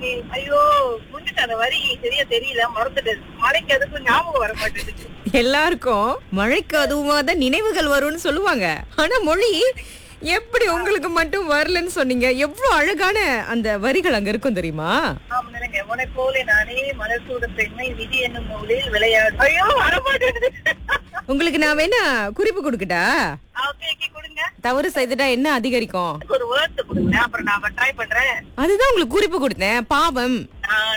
okay ஐயோ முன்னுக்கு அந்த வரி சரியா தெரியல மறந்துட்டது மழைக்கு அதுக்கும் ஞாபகம் வர மாட்டேங்குது எல்லாருக்கும் மழைக்கு அதுவுமா தான் நினைவுகள் வரும்னு சொல்லுவாங்க ஆனா மொழி எப்படி உங்களுக்கு மட்டும் வரலன்னு சொன்னீங்க எவ்வளவு அழகான அந்த வரிகள் அங்க இருக்கும் தெரியுமா ஆமா நினைங்க உனை போல நானே மலர் சூட பெண்மை விதி என்னும் நூலில் விளையாடு ஐயோ வர மாட்டேங்குது உங்களுக்கு நான் வேணா குறிப்பு கொடுக்கட்டா ஓகே ஓகே கொடுங்க தவறு செய்துட்டா என்ன அதிகரிக்கும் ஒரு வேர்ட் கொடுங்க அப்புறம் நான் ட்ரை பண்றேன் அதுதான் உங்களுக்கு குறிப்பு கொடுத்தேன் பாவம் நான்